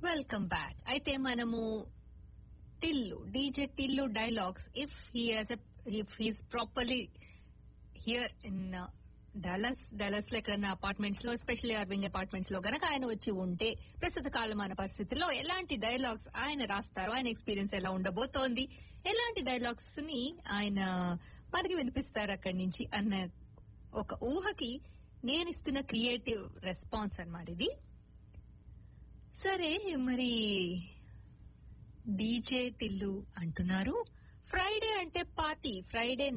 welcome back అయితే మనము Tillu DJ Tillu dialogues if he has if he's properly here in Dallas Dallas లో ఎక్కడన్నా apartments లో ఎస్పెషల్లీ అర్వింగ్ అపార్ట్మెంట్స్ లో గనక ఆయన వచ్చి ఉంటే ప్రస్తుత కాలమాన పరిస్థితుల్లో ఎలాంటి డైలాగ్స్ ఆయన రాస్తారు ఆయన ఎక్స్పీరియన్స్ ఎలా ఉండబోతోంది ఎలాంటి డైలాగ్స్ ని ఆయన మనకి వినిపిస్తారు అక్కడి నుంచి అన్న ఒక ఊహకి నేను ఇస్తున్న క్రియేటివ్ రెస్పాన్స్ అన్నమాట ఇది సరే మరి డీజే టిల్లు అంటున్నారు ఫ్రైడే అంటే పార్టీ ఫ్రైడే